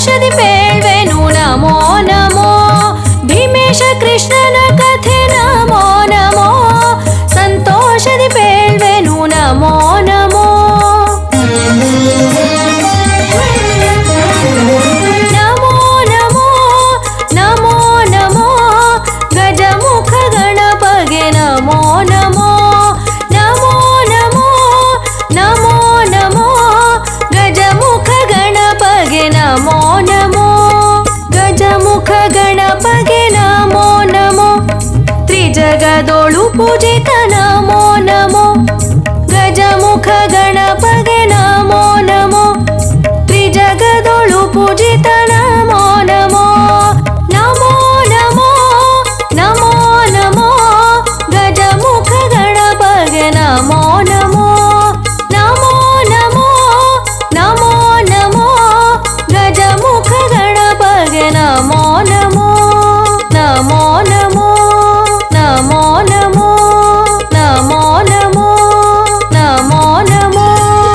ಸಂತೋಷದಿ ಪೇಳ್ವೆನು ನಮೋ ನಮೋ ಭೀಮೇಶ ಕೃಷ್ಣನ ಕಥೆ ನಮೋ ನಮೋ ಸಂತೋಷದಿ ಪೇಳ್ವೆನು ನಮೋ ನಮೋ ನಮೋ ನಮೋ ನಮೋ ನಮೋ ಗಜಮುಖ ಗಣಪಗೆ ನಮೋ ನಮೋ ನಮೋ ನಮೋ ನಮೋ ನಮೋ ಗಜಮುಖ ಗಣಪಗೆ ನಮೋ ನಮೋ ಗಜಮುಖ ಗಣಪಗೆ ನಮೋ ನಮೋ ತ್ರಿಜಗದೋಳು ಪೂಜಿತ ನಮೋ ನಮೋ ಗಜಮುಖ ಗಣಪಗೆ ನಮೋ ನಮೋ ತ್ರಿಜಗದೋಳು ಪೂಜಿತ ನಮೋ ನಮೋ ನಮೋ ನಮೋ ನಮೋ ನಮೋ ಗಜಮುಖ ಗಣಪಗೆ ನಮೋ ನಮೋ ನಮೋ ನಮೋ ನಮೋ ನಮೋ ಗಜಮುಖ ಗಣಪಗೆ ನಮೋ ನಮೋ ನಮೋ ನಮೋ ನಮೋ ನಮೋ ನಮೋ ನಮೋ ನಮೋ ನಮೋ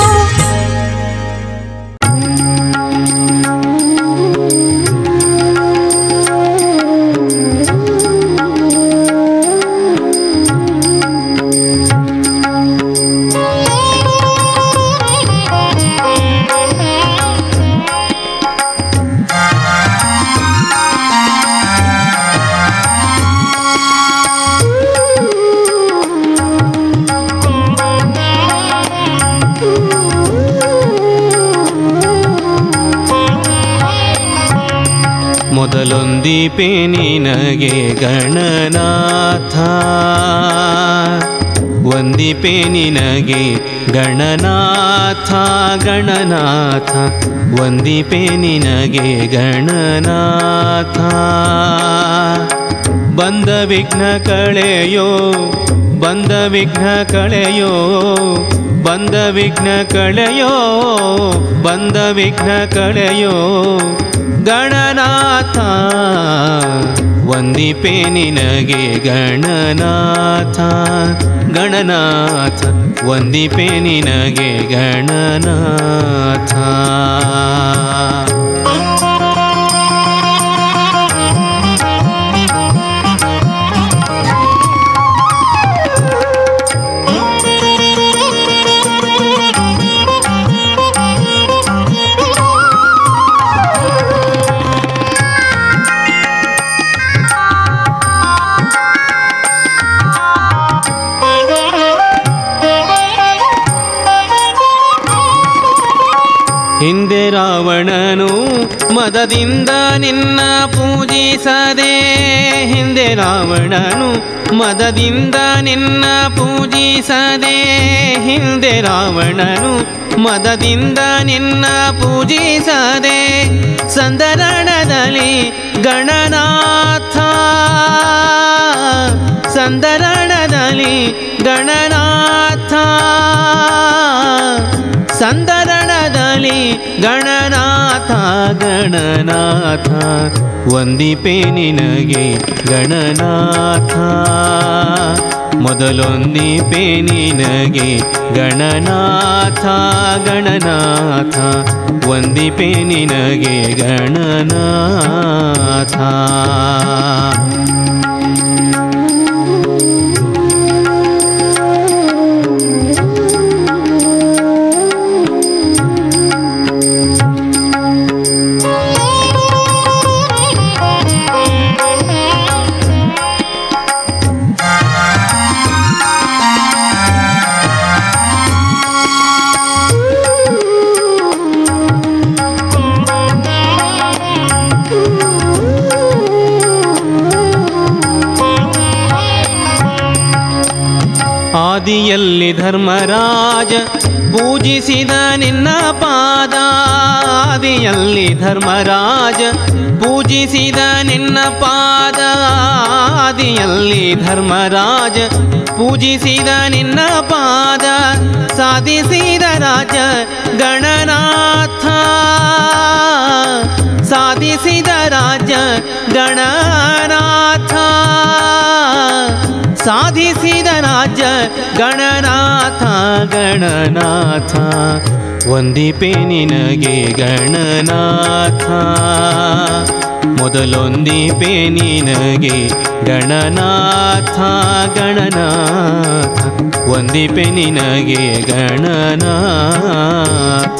ಮೊದಲೊಂದೀಪೆ ನಿನಗೆ ಗಣನಾಥ ಒಂದಿಪೆ ನಿನಗೆ ಗಣನಾಥ ಗಣನಾಥ ಒಂದಿಪೆ ನಿನಗೆ ಗಣನಾಥ ಬಂದ ವಿಘ್ನ ಕಳೆಯೋ ಬಂದ ವಿಘ್ನ ಕಳೆಯೋ ಬಂದ ವಿಘ್ನ ಕಳೆಯೋ ಬಂದ ವಿಘ್ನ ಕಳೆಯೋ ಗಣನಾಥ ವಂದಿಪೆ ನಿನಗೆ ಗಣನಾಥ ಗಣನಾಥ ವಂದಿಪೆ ನಿನಗೆ ಗಣನಾಥ ಹಿಂದೆ ರಾವಣನು ಮದದಿಂದ ನಿನ್ನ ಪೂಜಿಸದೆ ಹಿಂದೆ ರಾವಣನು ಮದದಿಂದ ನಿನ್ನ ಪೂಜಿಸದೆ ಹಿಂದೆ ರಾವಣನು ಮದದಿಂದ ನಿನ್ನ ಪೂಜಿಸದೆ ಸಂದರಣದಲ್ಲಿ ಗಣನಾಥ ಸಂದರಣದಲ್ಲಿ ಗಣನಾಥ ಸಂದರಣದಲ್ಲಿ ಗಣನಾಥ ಗಣನಾಥ ವಂದಿಪೆ ನಿನಗೆ ಗಣನಾಥ ಮೊದಲೊಂದಿಪೆ ನಿನಗೆ ಗಣನಾಥ ಗಣನಾಥ ವಂದಿಪೆ ನಿನಗೆ ಗಣನಾಥ ಆದಿಯಲ್ಲಿ ಧರ್ಮರಾಜ ಪೂಜಿಸಿದ ನಿನ್ನ ಪಾದ ಆದಿಯಲ್ಲಿ ಧರ್ಮರಾಜ ಪೂಜಿಸಿದ ನಿನ್ನ ಪಾದ ಆದಿಯಲ್ಲಿ ಧರ್ಮರಾಜ ಪೂಜಿಸಿದ ನಿನ್ನ ಪಾದ ಸಾಧಿಸಿದ ರಾಜ ಗಣನಾಥ ಸಾಧಿಸಿದ ರಾಜ ಗಣನಾಥ ಸಾಧಿಸಿದ ರಾಜ್ಯ ಗಣನಾಥ ಗಣನಾಥ ಒಂದಿಪೆ ನಿನಗೆ ಗಣನಾಥ ಮೊದಲೊಂದಿಪೆ ನಿನಗೆ ಗಣನಾಥ ಗಣನಾಥ ಒಂದಿಪೆ ನಿನಗೆ ಗಣನಾಥ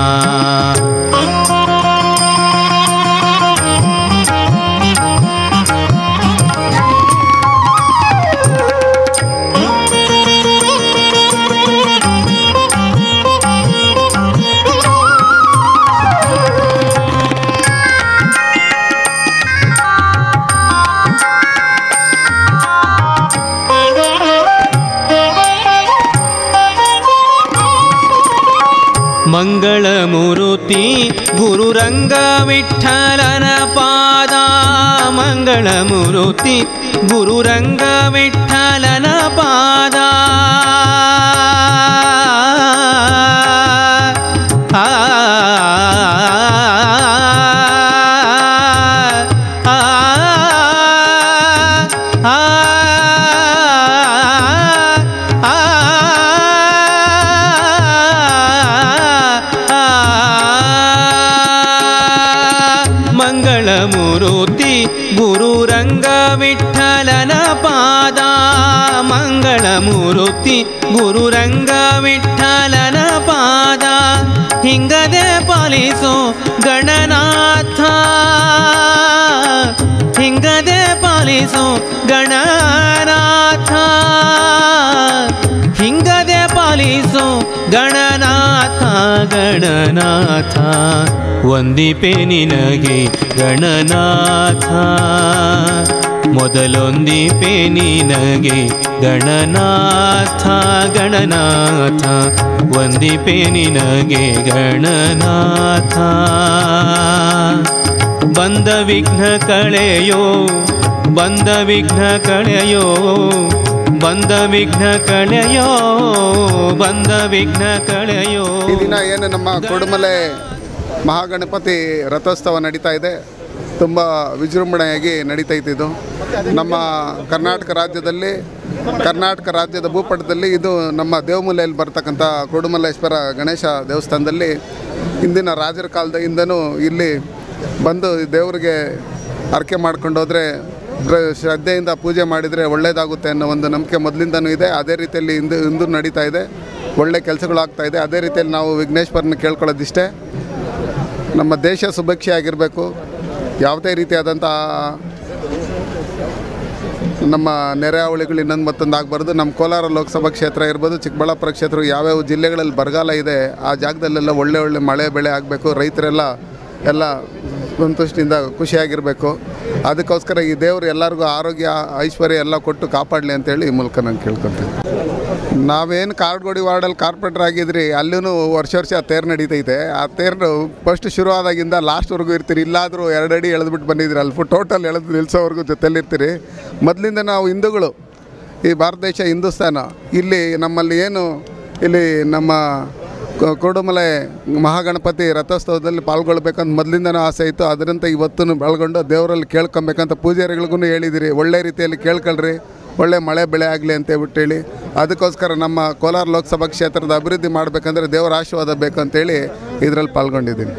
ಮಂಗಳಮೂರುತಿ ಗುರುರಂಗ ವಿಠಲನ ಪಾದ ಮಂಗಳಮೂರುತಿ ಗುರುರಂಗ ವಿಠಲನ ಪಾದ ಆ, ಆ, ಆ, ಆ, ಮಂಗಳಮೂರುತಿ ಗುರುರಂಗ ವಿಠಲನ ಪಾದ ಮಂಗಳಮೂರುತಿ ಗುರುರಂಗ ವಿಠಲನ ಪಾದ ಹಿಂಗದೆ ಪಾಲಿಸೋ ಗಣನಾಥ ಹಿಂಗದೆ ಪಾಲಿಸೋ ಗಣನಾಥ ಹಿಂಗದೆ ಪಾಲಿಸೋ ಗಣನಾಥ ಗಣನಾಥ ಒಂದಿಪೆ ನಿನಗೆ ಗಣನಾಥ ಮೊದಲೊಂದಿಪೆ ನಿನಗೆ ಗಣನಾಥ ಗಣನಾಥ ಒಂದಿಪೆ ನಿನಗೆ ಗಣನಾಥ ಬಂದ ವಿಘ್ನ ಕಳೆಯೋ ಬಂದ ವಿಘ್ನ ಕಳೆಯೋ ಬಂದ ವಿಘ್ನ ಕಳೆಯೋ ಬಂದ ವಿಘ್ನ ಕಳೆಯೋ ಈ ದಿನ ಏನು ನಮ್ಮ ಕೊಡುಮಲೆ ಮಹಾಗಣಪತಿ ರಥೋತ್ಸವ ನಡೀತಾ ಇದೆ ತುಂಬ ವಿಜೃಂಭಣೆಯಾಗಿ ನಡೀತಾ ಇತ್ತು ನಮ್ಮ ಕರ್ನಾಟಕ ರಾಜ್ಯದಲ್ಲಿ ಕರ್ನಾಟಕ ರಾಜ್ಯದ ಭೂಪಟದಲ್ಲಿ ಇದು ನಮ್ಮ ದೇವಮೂಲೆಯಲ್ಲಿ ಬರ್ತಕ್ಕಂಥ ಕೊಡುಮಲ್ಲೇಶ್ವರ ಗಣೇಶ ದೇವಸ್ಥಾನದಲ್ಲಿ ಇಂದಿನ ರಾಜರ ಕಾಲದಿಂದನೂ ಇಲ್ಲಿ ಬಂದು ದೇವರಿಗೆ ಅರ್ಕೆ ಮಾಡ್ಕೊಂಡು ಹೋದರೆ ಶ್ರದ್ಧೆಯಿಂದ ಪೂಜೆ ಮಾಡಿದರೆ ಒಳ್ಳೆಯದಾಗುತ್ತೆ ಅನ್ನೋ ಒಂದು ನಂಬಿಕೆ ಮೊದಲಿಂದನೂ ಇದೆ ಅದೇ ರೀತಿಯಲ್ಲಿ ಇಂದು ಇಂದು ನಡೀತಾ ಇದೆ ಒಳ್ಳೆ ಕೆಲಸಗಳಾಗ್ತಾ ಇದೆ ಅದೇ ರೀತಿಯಲ್ಲಿ ನಾವು ವಿಘ್ನೇಶ್ವರನ ಕೇಳ್ಕೊಳ್ಳೋದಿಷ್ಟೇ ನಮ್ಮ ದೇಶ ಸುಭಿಕ್ಷೆ ಆಗಿರಬೇಕು ಯಾವುದೇ ರೀತಿಯಾದಂಥ ನಮ್ಮ ನೆರೆಹಾವಳಿಗಳು ಇನ್ನೊಂದು ಮತ್ತೊಂದು ಆಗಬಾರ್ದು ನಮ್ಮ ಕೋಲಾರ ಲೋಕಸಭಾ ಕ್ಷೇತ್ರ ಇರ್ಬೋದು ಚಿಕ್ಕಬಳ್ಳಾಪುರ ಕ್ಷೇತ್ರ ಯಾವ್ಯಾವ ಜಿಲ್ಲೆಗಳಲ್ಲಿ ಬರಗಾಲ ಇದೆ ಆ ಜಾಗದಲ್ಲೆಲ್ಲ ಒಳ್ಳೆ ಒಳ್ಳೆ ಮಳೆ ಬೆಳೆ ಆಗಬೇಕು ರೈತರೆಲ್ಲ ಎಲ್ಲ ಸಂತುಷ್ಟಿಯಿಂದ ಖುಷಿಯಾಗಿರಬೇಕು ಅದಕ್ಕೋಸ್ಕರ ಈ ದೇವರು ಎಲ್ಲರಿಗೂ ಆರೋಗ್ಯ ಐಶ್ವರ್ಯ ಎಲ್ಲ ಕೊಟ್ಟು ಕಾಪಾಡಲಿ ಅಂತೇಳಿ ಈ ಮೂಲಕ ನಾನು ಕೇಳ್ಕೊತೀನಿ ನಾವೇನು ಕಾರ್ಡ್ಗೋಡಿ ವಾರ್ಡಲ್ಲಿ ಕಾರ್ಪೊರೇಟರ್ ಆಗಿದ್ರಿ ಅಲ್ಲೂ ವರ್ಷ ವರ್ಷ ತೇರು ನಡೀತೈತೆ ಆ ತೇರು ಫಸ್ಟ್ ಶುರುವಾದಾಗಿಂದ ಲಾಸ್ಟ್ವರೆಗೂ ಇರ್ತೀರಿ ಇಲ್ಲಾದರೂ ಎರಡು ಅಡಿ ಎಳೆದ್ಬಿಟ್ಟು ಬಂದಿದ್ರಿ ಅಲ್ಲಿ ಟೋಟಲ್ ಎಳೆದು ನಿಲ್ಲಿಸೋವರೆಗೂ ಜೊತೆಲಿರ್ತೀರಿ ಮೊದಲಿಂದ ನಾವು ಹಿಂದೂಗಳು ಈ ಭಾರತ ದೇಶ ಹಿಂದೂಸ್ತಾನ ಇಲ್ಲಿ ನಮ್ಮಲ್ಲಿ ಏನು ಇಲ್ಲಿ ನಮ್ಮ ಕ- ಕೋಡುಮಲೆ ಮಹಾಗಣಪತಿ ರಥೋತ್ಸವದಲ್ಲಿ ಪಾಲ್ಗೊಳ್ಬೇಕಂತ ಮೊದಲಿಂದನೂ ಆಸೆ ಇತ್ತು ಅದರಂತೆ ಇವತ್ತು ಬೆಳ್ಕೊಂಡು ದೇವರಲ್ಲಿ ಕೇಳ್ಕೊಬೇಕಂತ ಪೂಜಾರಿಗಳಿಗೂ ಹೇಳಿದಿರಿ ಒಳ್ಳೆ ರೀತಿಯಲ್ಲಿ ಕೇಳ್ಕೊಳ್ರಿ ಒಳ್ಳೆ ಮಳೆ ಬೆಳೆ ಆಗಲಿ ಅಂತ ಹೇಳ್ಬಿಟ್ಟು ಹೇಳಿ ಅದಕ್ಕೋಸ್ಕರ ನಮ್ಮ ಕೋಲಾರ ಲೋಕಸಭಾ ಕ್ಷೇತ್ರದ ಅಭಿವೃದ್ಧಿ ಮಾಡಬೇಕಂದ್ರೆ ದೇವರ ಆಶೀರ್ವಾದ ಬೇಕು ಅಂತೇಳಿ ಇದರಲ್ಲಿ ಪಾಲ್ಗೊಂಡಿದ್ದೀನಿ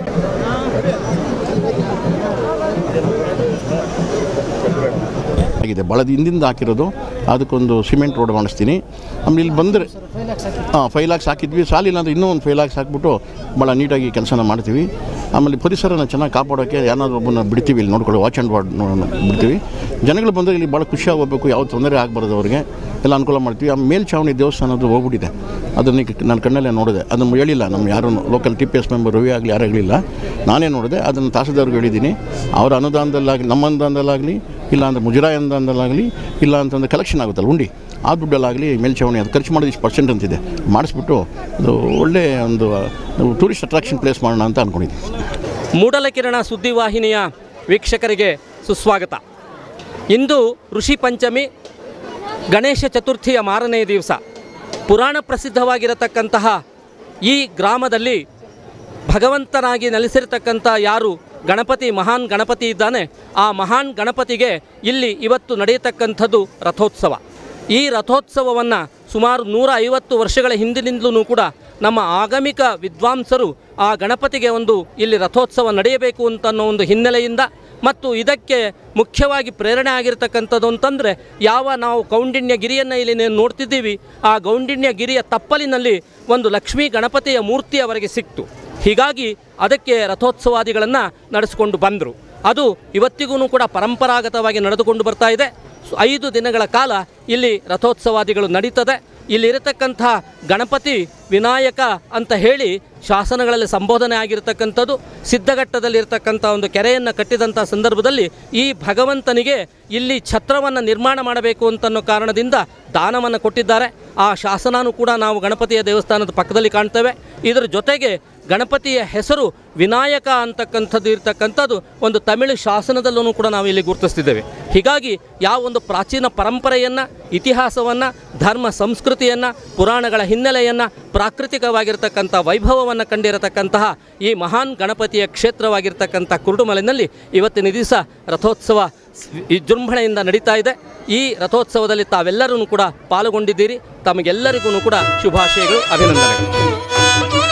ಆಗಿದೆ ಭಾಳ ಹಿಂದಿಂದ ಹಾಕಿರೋದು ಅದಕ್ಕೊಂದು ಸಿಮೆಂಟ್ ರೋಡ್ ಮಾಡಿಸ್ತೀನಿ ಆಮೇಲೆ ಇಲ್ಲಿ ಬಂದರೆ ಹಾಂ ಫೈವ್ ಲ್ಯಾಕ್ಸ್ ಹಾಕಿದ್ವಿ ಸಾಲಿಲ್ಲ ಅಂದರೆ ಇನ್ನೂ ಒಂದು ಫೈವ್ ಲ್ಯಾಕ್ಸ್ ಹಾಕ್ಬಿಟ್ಟು ಭಾಳ ನೀಟಾಗಿ ಕೆಲಸನ ಮಾಡ್ತೀವಿ ಆಮೇಲೆ ಪರಿಸರನ ಚೆನ್ನಾಗಿ ಕಾಪಾಡೋಕ್ಕೆ ಯಾರಾದರೂ ಒಬ್ಬನ ಬಿಡ್ತೀವಿ ಇಲ್ಲಿ ನೋಡ್ಕೊಳ್ಳಿ ವಾಚ್ ಆ್ಯಂಡ್ ವಾರ್ಡ್ ಬಿಡ್ತೀವಿ ಜನಗಳು ಬಂದರೆ ಇಲ್ಲಿ ಭಾಳ ಖುಷಿಯಾಗಿ ಹೋಗ್ಬೇಕು ಯಾವ ತೊಂದರೆ ಆಗಬಾರ್ದು ಅವ್ರಿಗೆ ಎಲ್ಲ ಅನುಕೂಲ ಮಾಡ್ತೀವಿ ಆ ಮೇಲ್ಛಾವಣಿ ದೇವಸ್ಥಾನದ್ದು ಹೋಗ್ಬಿಟ್ಟಿದೆ ಅದನ್ನು ಈಗ ನಾನು ಕಣ್ಣಲ್ಲೇ ನೋಡಿದೆ ಅದನ್ನು ಹೇಳಿಲ್ಲ ನಮ್ಮ ಯಾರೂ local T P S member Ravi ಆಗಲಿ ಯಾರು ಆಗಲಿಲ್ಲ ನಾನೇ ನೋಡಿದೆ ಅದನ್ನು ತಹಸೀಲ್ದಾರ್ಗೆ ಹೇಳಿದ್ದೀನಿ ಅವರ ಅನುದಾನದಲ್ಲಾಗಲಿ ನಮ್ಮ ಅನುದಾನದಲ್ಲಾಗಲಿ ಇಲ್ಲ ಅಂದರೆ ಮುಜರಾಯಿ ಅನುದಾನದಲ್ಲಾಗಲಿ ಇಲ್ಲ ಅಂತಂದ್ರೆ ಕಲೆಕ್ಷನ್ ಆಗುತ್ತಲ್ಲ ಉಂಡಿ ಆ ದುಡ್ಡಲ್ಲಾಗಲಿ ಮೇಲ್ಛಾವಣಿ ಅದು ಖರ್ಚು ಮಾಡೋದು ಇಷ್ಟು ಪರ್ಸೆಂಟ್ ಅಂತಿದೆ ಮಾಡಿಸ್ಬಿಟ್ಟು ಅದು ಒಳ್ಳೆ ಒಂದು ಟೂರಿಸ್ಟ್ ಅಟ್ರಾಕ್ಷನ್ ಪ್ಲೇಸ್ ಮಾಡೋಣ ಅಂತ ಅಂದ್ಕೊಂಡಿದ್ದೀನಿ ಮೂಡಲಕಿರಣ ಸುದ್ದಿವಾಹಿನಿಯ ವೀಕ್ಷಕರಿಗೆ ಸುಸ್ವಾಗತ ಇಂದು ಋಷಿ ಪಂಚಮಿ ಗಣೇಶ ಚತುರ್ಥಿಯ ಮಾರನೆಯ ದಿವಸ ಪುರಾಣ ಪ್ರಸಿದ್ಧವಾಗಿರತಕ್ಕಂತಹ ಈ ಗ್ರಾಮದಲ್ಲಿ ಭಗವಂತನಾಗಿ ನೆಲೆಸಿರ್ತಕ್ಕಂಥ ಯಾರು ಗಣಪತಿ ಮಹಾನ್ ಗಣಪತಿ ಇದ್ದಾನೆ ಆ ಮಹಾನ್ ಗಣಪತಿಗೆ ಇಲ್ಲಿ ಇವತ್ತು ನಡೆಯತಕ್ಕಂಥದ್ದು ರಥೋತ್ಸವ ಈ ರಥೋತ್ಸವವನ್ನು ಸುಮಾರು ನೂರ ಐವತ್ತು ವರ್ಷಗಳ ಹಿಂದಿನಿಂದಲೂ ಕೂಡ ನಮ್ಮ ಆಗಮಿಕ ವಿದ್ವಾಂಸರು ಆ ಗಣಪತಿಗೆ ಒಂದು ಇಲ್ಲಿ ರಥೋತ್ಸವ ನಡೆಯಬೇಕು ಅಂತ ಅನ್ನೋ ಒಂದು ಹಿನ್ನೆಲೆಯಿಂದ ಮತ್ತು ಇದಕ್ಕೆ ಮುಖ್ಯವಾಗಿ ಪ್ರೇರಣೆ ಆಗಿರ್ತಕ್ಕಂಥದ್ದು ಅಂತಂದರೆ ಯಾವ ನಾವು ಕೌಂಡಿನ್ಯ ಗಿರಿಯನ್ನು ಇಲ್ಲಿ ನೀವು ನೋಡ್ತಿದ್ದೀವಿ ಆ ಗೌಂಡಿನ್ಯ ಗಿರಿಯ ತಪ್ಪಲಿನಲ್ಲಿ ಒಂದು ಲಕ್ಷ್ಮೀ ಗಣಪತಿಯ ಮೂರ್ತಿ ಅವರಿಗೆ ಸಿಕ್ತು ಹೀಗಾಗಿ ಅದಕ್ಕೆ ರಥೋತ್ಸವಾದಿಗಳನ್ನು ನಡೆಸಿಕೊಂಡು ಬಂದರು ಅದು ಇವತ್ತಿಗೂ ಕೂಡ ಪರಂಪರಾಗತವಾಗಿ ನಡೆದುಕೊಂಡು ಬರ್ತಾ ಇದೆ ಸು- ಐದು ದಿನಗಳ ಕಾಲ ಇಲ್ಲಿ ರಥೋತ್ಸವಾದಿಗಳು ನಡೀತದೆ ಇಲ್ಲಿರತಕ್ಕಂಥ ಗಣಪತಿ ವಿನಾಯಕ ಅಂತ ಹೇಳಿ ಶಾಸನಗಳಲ್ಲಿ ಸಂಬೋಧನೆ ಆಗಿರತಕ್ಕಂಥದ್ದು ಸಿದ್ಧಘಟ್ಟದಲ್ಲಿರ್ತಕ್ಕಂಥ ಒಂದು ಕೆರೆಯನ್ನು ಕಟ್ಟಿದಂಥ ಸಂದರ್ಭದಲ್ಲಿ ಈ ಭಗವಂತನಿಗೆ ಇಲ್ಲಿ ಛತ್ರವನ್ನು ನಿರ್ಮಾಣ ಮಾಡಬೇಕು ಅಂತನ್ನೋ ಕಾರಣದಿಂದ ದಾನವನ್ನು ಕೊಟ್ಟಿದ್ದಾರೆ ಆ ಶಾಸನನೂ ಕೂಡ ನಾವು ಗಣಪತಿಯ ದೇವಸ್ಥಾನದ ಪಕ್ಕದಲ್ಲಿ ಕಾಣ್ತೇವೆ ಇದರ ಜೊತೆಗೆ ಗಣಪತಿಯ ಹೆಸರು ವಿನಾಯಕ ಅಂತಕ್ಕಂಥದ್ದು ಇರ್ತಕ್ಕಂಥದ್ದು ಒಂದು ತಮಿಳು ಶಾಸನದಲ್ಲೂ ಕೂಡ ನಾವು ಇಲ್ಲಿ ಗುರುತಿಸ್ತಿದ್ದೇವೆ ಹೀಗಾಗಿ ಯಾವ ಒಂದು ಪ್ರಾಚೀನ ಪರಂಪರೆಯನ್ನು ಇತಿಹಾಸವನ್ನು ಧರ್ಮ ಸಂಸ್ಕೃತಿಯನ್ನು ಪುರಾಣಗಳ ಹಿನ್ನೆಲೆಯನ್ನು ಪ್ರಾಕೃತಿಕವಾಗಿರ್ತಕ್ಕಂಥ ವೈಭವವನ್ನು ಕಂಡಿರತಕ್ಕಂತಹ ಈ ಮಹಾನ್ ಗಣಪತಿಯ ಕ್ಷೇತ್ರವಾಗಿರ್ತಕ್ಕಂಥ ಕುರುಡುಮಲೆಯಲ್ಲಿ ಇವತ್ತಿನ ದಿವಸ ರಥೋತ್ಸವ ಸ್- ವಿಜೃಂಭಣೆಯಿಂದ ನಡೀತಾ ಇದೆ ಈ ರಥೋತ್ಸವದಲ್ಲಿ ತಾವೆಲ್ಲರೂ ಕೂಡ ಪಾಲ್ಗೊಂಡಿದ್ದೀರಿ ತಮಗೆಲ್ಲರಿಗೂ ಕೂಡ ಶುಭಾಶಯಗಳು ಅಭಿನಂದನೆಗಳು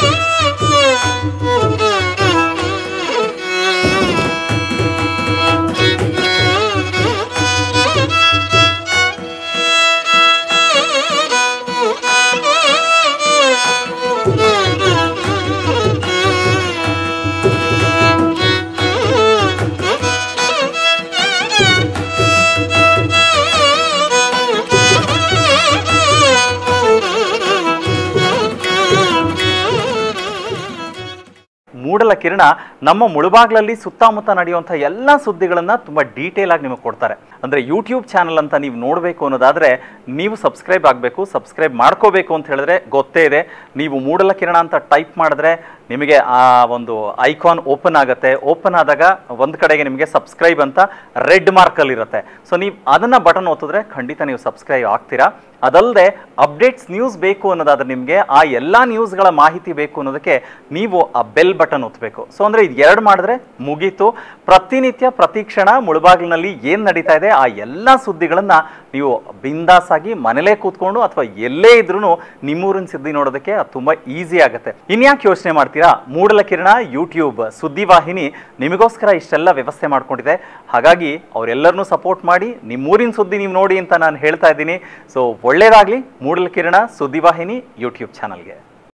ಮೂಡಲ ಕಿರಣ ನಮ್ಮ ಮುಳುಬಾಗ್ಲಲ್ಲಿ ಸುತ್ತಮುತ್ತ ನಡೆಯುವಂಥ ಎಲ್ಲ ಸುದ್ದಿಗಳನ್ನು ತುಂಬ ಡೀಟೇಲ್ ಆಗಿ ನಿಮಗೆ ಕೊಡ್ತಾರೆ ಅಂದರೆ ಯೂಟ್ಯೂಬ್ ಚಾನಲ್ ಅಂತ ನೀವು ನೋಡಬೇಕು ಅನ್ನೋದಾದರೆ ನೀವು ಸಬ್ಸ್ಕ್ರೈಬ್ ಆಗಬೇಕು ಸಬ್ಸ್ಕ್ರೈಬ್ ಮಾಡ್ಕೋಬೇಕು ಅಂತ ಹೇಳಿದ್ರೆ ಗೊತ್ತೇ ಇದೆ ನೀವು ಮೂಡಲ ಕಿರಣ ಅಂತ ಟೈಪ್ ಮಾಡಿದ್ರೆ ನಿಮಗೆ ಆ ಒಂದು ಐಕಾನ್ ಓಪನ್ ಆಗುತ್ತೆ ಓಪನ್ ಆದಾಗ ಒಂದು ಕಡೆಗೆ ನಿಮಗೆ ಸಬ್ಸ್ಕ್ರೈಬ್ ಅಂತ ರೆಡ್ ಮಾರ್ಕಲ್ಲಿ ಇರುತ್ತೆ ಸೊ ನೀವು ಅದನ್ನು ಬಟನ್ ಒತ್ತಿದ್ರೆ ಖಂಡಿತ ನೀವು ಸಬ್ಸ್ಕ್ರೈಬ್ ಆಗ್ತೀರಾ ಅದಲ್ಲದೆ ಅಪ್ಡೇಟ್ಸ್ ನ್ಯೂಸ್ ಬೇಕು ಅನ್ನೋದಾದ್ರೆ ನಿಮಗೆ ಆ ಎಲ್ಲ ನ್ಯೂಸ್ಗಳ ಮಾಹಿತಿ ಬೇಕು ಅನ್ನೋದಕ್ಕೆ ನೀವು ಆ ಬೆಲ್ ಬಟನ್ ಒತ್ತಬೇಕು ಸೊ ಅಂದರೆ ಇದು ಎರಡು ಮಾಡಿದ್ರೆ ಮುಗೀತು ಪ್ರತಿನಿತ್ಯ ಪ್ರತಿ ಕ್ಷಣ ಮುಳುಬಾಗಿಲಿನಲ್ಲಿ ಏನು ನಡೀತಾ ಇದೆ ಆ ಎಲ್ಲ ಸುದ್ದಿಗಳನ್ನು ನೀವು ಬಿಂದಾಸ್ ಆಗಿ ಮನೇಲೇ ಕೂತ್ಕೊಂಡು ಅಥವಾ ಎಲ್ಲೇ ಇದ್ರೂ ನಿಮ್ಮೂರಿನ ಸುದ್ದಿ ನೋಡೋದಕ್ಕೆ ಅದು ತುಂಬ ಈಸಿ ಆಗುತ್ತೆ ಇನ್ಯಾಕೆ ಯೋಚನೆ ಮಾಡ್ತೀರಾ ಮೂಡಲ ಕಿರಣ ಯೂಟ್ಯೂಬ್ ಸುದ್ದಿವಾಹಿನಿ ನಿಮಗೋಸ್ಕರ ಇಷ್ಟೆಲ್ಲ ವ್ಯವಸ್ಥೆ ಮಾಡ್ಕೊಂಡಿದೆ ಹಾಗಾಗಿ ಅವರೆಲ್ಲರನ್ನೂ ಸಪೋರ್ಟ್ ಮಾಡಿ ನಿಮ್ಮೂರಿನ ಸುದ್ದಿ ನೀವು ನೋಡಿ ಅಂತ ನಾನು ಹೇಳ್ತಾ ಇದ್ದೀನಿ ಸೊ ಒಳ್ಳೇದಾಗಲಿ ಮೂಡಲ ಕಿರಣ ಸುದ್ದಿವಾಹಿನಿ ಯೂಟ್ಯೂಬ್ ಚಾನಲ್ಗೆ